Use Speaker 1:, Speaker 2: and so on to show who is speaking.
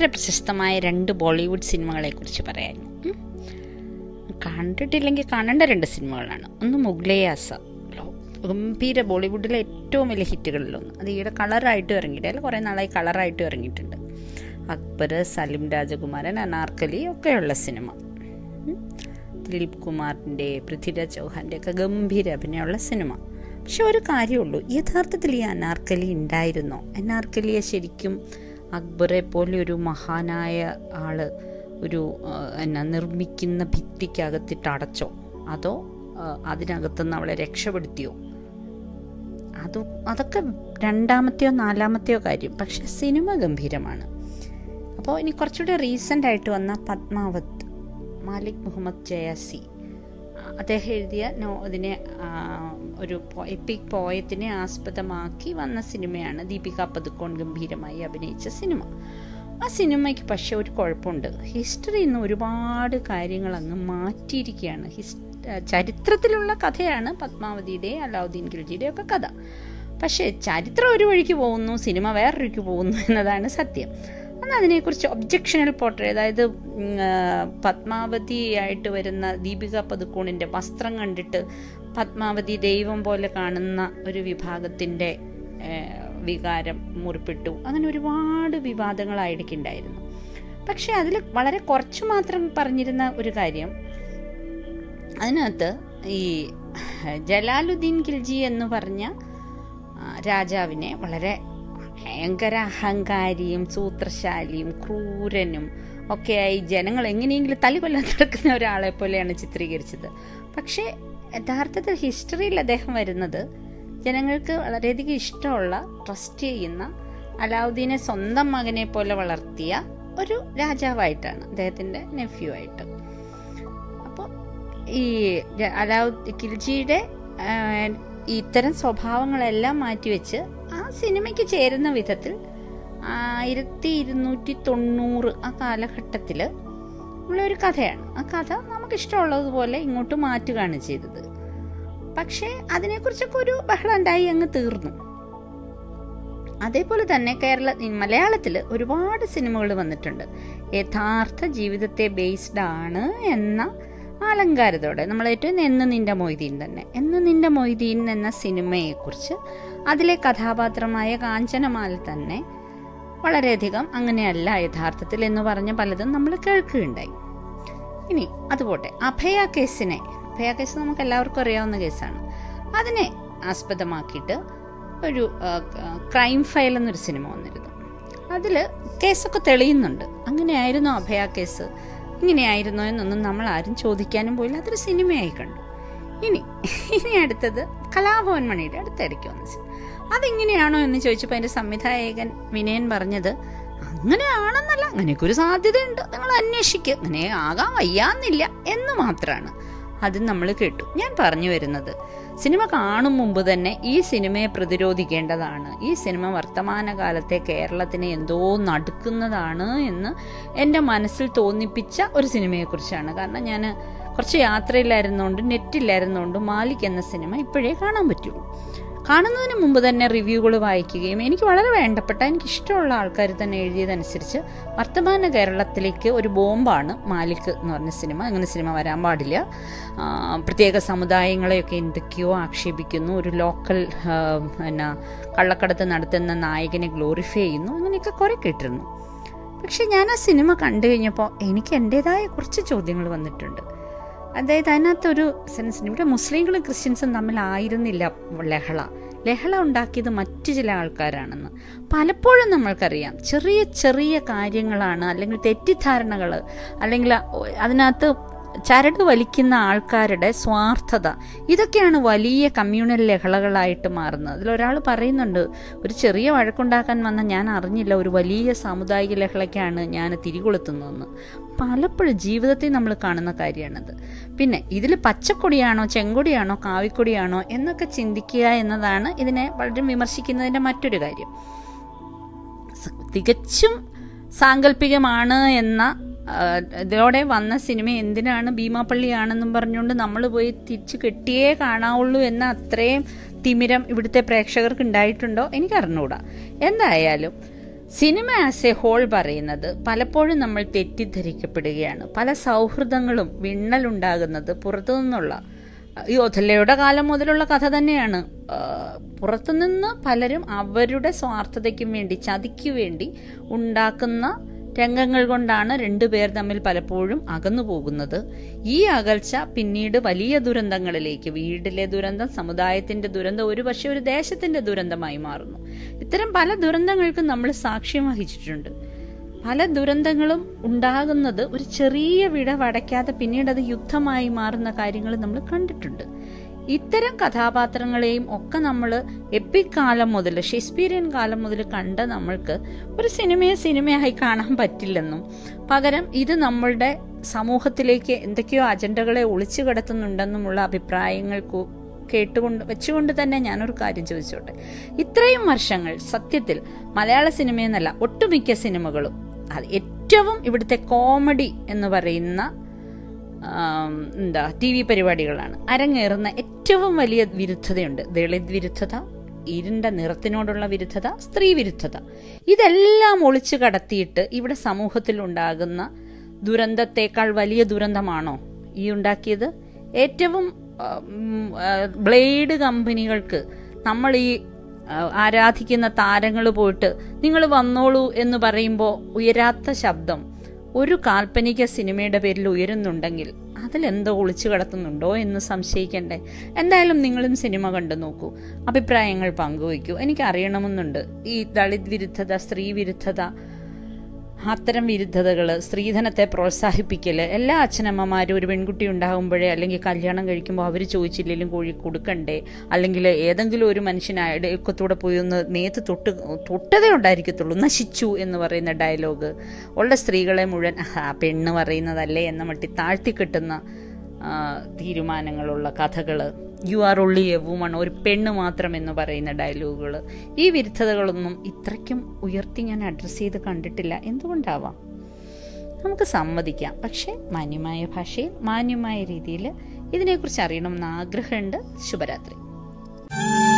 Speaker 1: വളരെ പ്രശസ്തമായ രണ്ട് ബോളിവുഡ് സിനിമകളെ കുറിച്ച് പറയാൻ ഉം. കണ്ടിട്ടില്ലെങ്കിൽ കാണേണ്ട രണ്ട് സിനിമകളാണ് ഒന്ന് മുഗ്ലയാസ ഗംഭീര ബോളിവുഡിലെ ഏറ്റവും വലിയ ഹിറ്റുകളിലൊന്ന് അത് ഈയിടെ കളറായിട്ട് ഇറങ്ങിയിട്ട് അല്ല കുറേ നാളായി കളറായിട്ട് ഇറങ്ങിയിട്ടുണ്ട് അക്ബർ സലിം രാജകുമാരൻ അനാർക്കലി ഒക്കെയുള്ള സിനിമ ഉം. ദിലീപ് കുമാറിൻ്റെ പൃഥ്വിരാജ് ചൗഹാൻ്റെ ഒക്കെ ഗംഭീര അഭിനയമുള്ള സിനിമ പക്ഷെ ഒരു കാര്യമുള്ളൂ യഥാർത്ഥത്തിൽ ഈ അനാർക്കലി ഉണ്ടായിരുന്നോ അനാർക്കലിയെ ശരിക്കും അക്ബറെ പോലെ ഒരു മഹാനായ ആള് ഒരു ആ, എന്നാ നിർമ്മിക്കുന്ന ഭിത്തിക്കകത്തിട്ട് അടച്ചോ അതോ ആ, അതിനകത്തുനിന്ന് അവളെ രക്ഷപ്പെടുത്തിയോ അത് അതൊക്കെ രണ്ടാമത്തെയോ നാലാമത്തെയോ കാര്യം പക്ഷെ സിനിമ ഗംഭീരമാണ് അപ്പോൾ ഇനി കുറച്ചുകൂടെ റീസെൻ്റ് ആയിട്ട് വന്ന പത്മാവത് മാലിക് മുഹമ്മദ് ജയാസി അദ്ദേഹം എഴുതിയ നോ ഇതിനെ ആ, ഒരു എപ്പിക് പോയത്തിനെ ആസ്പദമാക്കി വന്ന സിനിമയാണ് ദീപിക പതുക്കോൺ ഗംഭീരമായി അഭിനയിച്ച സിനിമ ആ സിനിമയ്ക്ക് പക്ഷേ ഒരു കുഴപ്പമുണ്ട് ഹിസ്റ്ററിയിൽ നിന്ന് ഒരുപാട് കാര്യങ്ങൾ അങ്ങ് മാറ്റിയിരിക്കുകയാണ് ഹിസ് ചരിത്രത്തിലുള്ള കഥയാണ് പത്മാവതിയുടെ അലാവുദ്ദീൻ ഖിൽജിയുടെ ഒക്കെ കഥ പക്ഷേ ചരിത്രം ഒരു വഴിക്ക് പോകുന്നു സിനിമ വേറൊരു വഴിക്ക് പോകുന്നു എന്നതാണ് സത്യം അന്ന് അതിനെക്കുറിച്ച് ഒബ്ജക്ഷണൽ പോർട്രേ അതായത് ഉം, ആ, പത്മാവതി ആയിട്ട് വരുന്ന ദീപിക പതുക്കോണിൻ്റെ വസ്ത്രം കണ്ടിട്ട് പത്മാവതി ദൈവം പോലെ കാണുന്ന ഒരു വിഭാഗത്തിൻ്റെ വികാരം മുറിപ്പെട്ടു അങ്ങനെ ഒരുപാട് വിവാദങ്ങളായിരിക്കുണ്ടായിരുന്നു പക്ഷേ അതിൽ വളരെ കുറച്ചു മാത്രം പറഞ്ഞിരുന്ന ഒരു കാര്യം അതിനകത്ത് ഈ ജലാലുദ്ദീൻ ഖിൽജി എന്ന് പറഞ്ഞ ആ, രാജാവിനെ വളരെ ഭയങ്കര അഹങ്കാരിയും സൂത്രശാലിയും ക്രൂരനും ഒക്കെയായി ജനങ്ങൾ എങ്ങനെയെങ്കിലും തല്ലിക്കൊല്ലാൻ നടക്കുന്ന ഒരാളെ പോലെയാണ് ചിത്രീകരിച്ചത് പക്ഷേ യഥാർത്ഥത്തിൽ ഹിസ്റ്ററിയിൽ അദ്ദേഹം വരുന്നത് ജനങ്ങൾക്ക് വളരെയധികം ഇഷ്ടമുള്ള ട്രസ്റ്റ് ചെയ്യുന്ന അലാവുദ്ദീനെ സ്വന്തം മകനെ പോലെ വളർത്തിയ ഒരു രാജാവായിട്ടാണ് അദ്ദേഹത്തിൻ്റെ നെഫ്യൂ ആയിട്ട് അപ്പോൾ ഈ ജ- അലാവുദ്ദീൻ ഖിൽജിയുടെ ആ, ഇത്തരം സ്വഭാവങ്ങളെല്ലാം മാറ്റിവെച്ച് ആ സിനിമയ്ക്ക് ചേരുന്ന വിധത്തിൽ ആയിരത്തി ഇരുന്നൂറ്റി തൊണ്ണൂറ് ആ കാലഘട്ടത്തിൽ ഉള്ള ഒരു കഥയാണ് ആ കഥ നമുക്ക് ഇഷ്ടമുള്ളതുപോലെ ഇങ്ങോട്ട് മാറ്റുകയാണ് ചെയ്തത് പക്ഷേ അതിനെക്കുറിച്ചൊക്കെ ഒരു ബഹളം ഉണ്ടായി അങ്ങ് തീർന്നു അതേപോലെ തന്നെ കേരള മലയാളത്തിൽ ഒരുപാട് സിനിമകൾ വന്നിട്ടുണ്ട് യഥാർത്ഥ ജീവിതത്തെ ബേസ്ഡ് ആണ് എന്ന അലങ്കാരത്തോടെ നമ്മൾ ഏറ്റവും എന്ന് നിന്റെ മൊയ്തീൻ തന്നെ എന്ന് നിന്റെ മൊയ്തീൻ എന്ന സിനിമയെക്കുറിച്ച് അതിലെ കഥാപാത്രമായ കാഞ്ചനമാല തന്നെ വളരെയധികം അങ്ങനെയല്ല യഥാർത്ഥത്തിൽ എന്ന് പറഞ്ഞ പലതും നമ്മൾ കേൾക്കുകയുണ്ടായി ഇനി അതുപോട്ടെ അഭയ കേസിനെ അഭയ കേസ് നമുക്ക് എല്ലാവർക്കും അറിയാവുന്ന കേസാണ് അതിനെ ആസ്പദമാക്കിയിട്ട് ഒരു ആ, ക്രൈം ഫയൽ എന്നൊരു സിനിമ വന്നിരുന്നു അതിൽ കേസൊക്കെ തെളിയുന്നുണ്ട് അങ്ങനെയായിരുന്നോ അഭയ കേസ് ഇങ്ങനെയായിരുന്നോ എന്നൊന്നും നമ്മൾ ആരും ചോദിക്കാനും പോയില്ല അതൊരു സിനിമയായി കണ്ടു ഇനി ഇനി അടുത്തത് കലാഭവൻ മണിയുടെ അടുത്തിടയ്ക്ക് വന്ന സിനിമ അതിങ്ങനെയാണോ എന്ന് ചോദിച്ചപ്പോൾ അതിൻ്റെ സംവിധായകൻ വിനയൻ പറഞ്ഞത് അങ്ങനെയാണെന്നല്ല അങ്ങനെയൊക്കെ ഒരു സാധ്യതയുണ്ട് നിങ്ങൾ അന്വേഷിക്കുക അങ്ങനെ ആകാൻ വയ്യാന്നില്ല എന്ന് മാത്രമാണ് അത് നമ്മൾ കേട്ടു ഞാൻ പറഞ്ഞു വരുന്നത് സിനിമ കാണും മുമ്പ് തന്നെ ഈ സിനിമയെ പ്രതിരോധിക്കേണ്ടതാണ് ഈ സിനിമ വർത്തമാനകാലത്തെ കേരളത്തിനെ എന്തോ നടുക്കുന്നതാണ് എന്ന് എൻ്റെ മനസ്സിൽ തോന്നിപ്പിച്ച ഒരു സിനിമയെക്കുറിച്ചാണ് കാരണം ഞാൻ കുറച്ച് യാത്രയിലായിരുന്നുകൊണ്ട് നെറ്റില്ലായിരുന്നുകൊണ്ട് മാലിക് എന്ന സിനിമ ഇപ്പോഴേ കാണാൻ പറ്റുള്ളൂ കാണുന്നതിന് മുമ്പ് തന്നെ റിവ്യൂകൾ വായിക്കുകയും എനിക്ക് വളരെ വേണ്ടപ്പെട്ട എനിക്ക് ഇഷ്ടമുള്ള ആൾക്കാർ തന്നെ എഴുതിയതനുസരിച്ച് വർത്തമാന കേരളത്തിലേക്ക് ഒരു ബോംബാണ് മാലിക് എന്ന് പറഞ്ഞ സിനിമ അങ്ങനെ സിനിമ വരാൻ പാടില്ല ആ, പ്രത്യേക സമുദായങ്ങളെയൊക്കെ എന്തൊക്കെയോ ആക്ഷേപിക്കുന്നു ഒരു ലോക്കൽ ആ, എന്നാ കള്ളക്കടത്ത് നടത്തുന്ന നായകനെ ഗ്ലോറിഫൈ ചെയ്യുന്നു അങ്ങനെയൊക്കെ കുറെ കേട്ടിരുന്നു പക്ഷെ ഞാൻ ആ സിനിമ കണ്ടു കഴിഞ്ഞപ്പോൾ എനിക്ക് എൻ്റെതായ കുറച്ച് ചോദ്യങ്ങൾ വന്നിട്ടുണ്ട് അതായത് അതിനകത്തൊരു സെൻസ് ഇവിടെ മുസ്ലിങ്ങളും ക്രിസ്ത്യൻസും തമ്മിലായിരുന്നില്ല ലഹള ലഹള ഉണ്ടാക്കിയത് മറ്റു ചില ആൾക്കാരാണെന്ന് പലപ്പോഴും നമ്മൾക്കറിയാം ചെറിയ ചെറിയ കാര്യങ്ങളാണ് അല്ലെങ്കിൽ തെറ്റിദ്ധാരണകൾ അല്ലെങ്കിൽ അതിനകത്ത് ചരട് വലിക്കുന്ന ആൾക്കാരുടെ സ്വാർത്ഥത ഇതൊക്കെയാണ് വലിയ കമ്മ്യൂണൽ ലഹളകളായിട്ട് മാറുന്നത് അതിലൊരാൾ പറയുന്നുണ്ട് ഒരു ചെറിയ വഴക്കുണ്ടാക്കാൻ വന്ന ഞാൻ അറിഞ്ഞില്ല ഒരു വലിയ സാമുദായിക ലഹളയ്ക്കാണ് ഞാൻ തിരികൊളുത്തുന്നതെന്ന് പലപ്പോഴും ജീവിതത്തിൽ നമ്മൾ കാണുന്ന കാര്യമാണത് പിന്നെ ഇതിൽ പച്ചക്കൊടിയാണോ ചെങ്കൊടിയാണോ കാവിക്കൊടിയാണോ എന്നൊക്കെ ചിന്തിക്കുക എന്നതാണ് ഇതിനെ വളരെ വിമർശിക്കുന്നതിൻ്റെ മറ്റൊരു കാര്യം സ- തികച്ചും സാങ്കല്പികമാണ് എന്ന ആ, ഇതിലൂടെ വന്ന സിനിമ എന്തിനാണ് ഭീമാപ്പള്ളിയാണെന്നും പറഞ്ഞുകൊണ്ട് നമ്മൾ പോയി തിരിച്ചു കെട്ടിയേ കാണാവുള്ളൂ എന്ന അത്രയും തിമിരം ഇവിടുത്തെ പ്രേക്ഷകർക്ക് ഉണ്ടായിട്ടുണ്ടോ എനിക്ക് അറിഞ്ഞുകൂടാ എന്തായാലും സിനിമ ആസ് എ ഹോൾ പറയുന്നത് പലപ്പോഴും നമ്മൾ തെറ്റിദ്ധരിക്കപ്പെടുകയാണ് പല സൗഹൃദങ്ങളും വിണ്ണലുണ്ടാകുന്നത് പുറത്തുനിന്നുള്ള ഈ ഒഥല്ലയുടെ കാലം മുതലുള്ള കഥ തന്നെയാണ് ആ, പുറത്തുനിന്ന് പലരും അവരുടെ സ്വാർത്ഥതയ്ക്കും വേണ്ടി ചതിക്കു വേണ്ടി ഉണ്ടാക്കുന്ന രംഗങ്ങൾ കൊണ്ടാണ് രണ്ടുപേർ തമ്മിൽ പലപ്പോഴും അകന്നു പോകുന്നത് ഈ അകൽച്ച പിന്നീട് വലിയ ദുരന്തങ്ങളിലേക്ക് വീട്ടിലെ ദുരന്തം സമുദായത്തിന്റെ ദുരന്തം ഒരു പക്ഷേ ഒരു ദേശത്തിന്റെ ദുരന്തമായി മാറുന്നു ഇത്തരം പല ദുരന്തങ്ങൾക്കും നമ്മൾ സാക്ഷ്യം വഹിച്ചിട്ടുണ്ട് പല ദുരന്തങ്ങളും ഉണ്ടാകുന്നത് ഒരു ചെറിയ വിടവടയ്ക്കാതെ പിന്നീട് അത് യുദ്ധമായി മാറുന്ന കാര്യങ്ങൾ നമ്മൾ കണ്ടിട്ടുണ്ട് ഇത്തരം കഥാപാത്രങ്ങളെയും ഒക്കെ നമ്മൾ എപ്പിക് കാലം മുതൽ ഷേക്സ്പീരിയൻ കാലം മുതൽ കണ്ട നമ്മൾക്ക് ഒരു സിനിമയെ സിനിമയായി കാണാൻ പറ്റില്ലെന്നും പകരം ഇത് നമ്മളുടെ സമൂഹത്തിലേക്ക് എന്തൊക്കെയോ അജണ്ടകളെ ഒളിച്ചു കിടത്തുന്നുണ്ടെന്നുമുള്ള അഭിപ്രായങ്ങൾ കു- കേട്ടുകൊണ്ട് വെച്ചുകൊണ്ട് തന്നെ ഞാനൊരു കാര്യം ചോദിച്ചോട്ടെ ഇത്രയും വർഷങ്ങൾ സത്യത്തിൽ മലയാള സിനിമയെന്നല്ല ഒട്ടുമിക്ക സിനിമകളും അത് ഏറ്റവും ഇവിടുത്തെ കോമഡി എന്ന് പറയുന്ന ആം, എന്താ ടി വി പരിപാടികളാണ് അരങ്ങേറുന്ന ഏറ്റവും വലിയ വിരുദ്ധതയുണ്ട് ദളിത് വിരുദ്ധത ഇരുണ്ട നിറത്തിനോടുള്ള വിരുദ്ധത സ്ത്രീ വിരുദ്ധത ഇതെല്ലാം ഒളിച്ചു കടത്തിയിട്ട് ഇവിടെ സമൂഹത്തിൽ ഉണ്ടാകുന്ന ദുരന്തത്തേക്കാൾ വലിയ ദുരന്തമാണോ ഈ ഉണ്ടാക്കിയത് ഏറ്റവും ആ, ഉം, ആ, ബ്ലേഡ് കമ്പനികൾക്ക് നമ്മൾ ഈ ആ, ആരാധിക്കുന്ന താരങ്ങൾ പോയിട്ട് നിങ്ങൾ വന്നോളൂ എന്ന് പറയുമ്പോൾ ഉയരാത്ത ശബ്ദം ഒരു കാൽപ്പനിക സിനിമയുടെ പേരിൽ ഉയരുന്നുണ്ടെങ്കിൽ അതിലെന്തോ ഒളിച്ചു കിടത്തുന്നുണ്ടോ എന്ന് സംശയിക്കണ്ടേ എന്തായാലും നിങ്ങളും സിനിമ കണ്ടു നോക്കൂ അഭിപ്രായങ്ങൾ പങ്കുവയ്ക്കൂ എനിക്ക് അറിയണമെന്നുണ്ട് ഈ ദളിത് വിരുദ്ധത സ്ത്രീ വിരുദ്ധത അത്തരം വിരുദ്ധതകൾ സ്ത്രീധനത്തെ പ്രോത്സാഹിപ്പിക്കൽ എല്ലാ അച്ഛനമ്മമാരും ഒരു പെൺകുട്ടി ഉണ്ടാകുമ്പോഴേ അല്ലെങ്കിൽ കല്യാണം കഴിക്കുമ്പോൾ അവർ ചോദിച്ചില്ലെങ്കിലും കോഴി കൊടുക്കണ്ടേ അല്ലെങ്കിൽ ഏതെങ്കിലും ഒരു മനുഷ്യനായ ഇക്കത്തൂടെ പോയി ഒന്ന് നേത്ത് തൊട്ട് തൊട്ടതേ ഉണ്ടായിരിക്കത്തുള്ളൂ നശിച്ചു എന്ന് പറയുന്ന ഡയലോഗ് ഉള്ള സ്ത്രീകളെ മുഴുവൻ ആ പെണ്ണ് പറയുന്നതല്ലേ എന്ന മട്ടി താഴ്ത്തിക്കെട്ടുന്ന ആ, തീരുമാനങ്ങളുള്ള കഥകൾ you are only a woman ഒരു പെണ്ണ് മാത്രം എന്ന് പറയുന്ന ഡയലോഗുകൾ ഈ വിരുദ്ധതകളൊന്നും ഇത്രയ്ക്കും ഉയർത്തി ഞാൻ അഡ്രസ്സ് ചെയ്ത് കണ്ടിട്ടില്ല എന്തുകൊണ്ടാവാം നമുക്ക് സമ്മതിക്കാം പക്ഷേ മാന്യമായ ഭാഷയിൽ മാന്യമായ രീതിയിൽ ഇതിനെക്കുറിച്ച് അറിയണമെന്ന് ആഗ്രഹമുണ്ട് ശുഭരാത്രി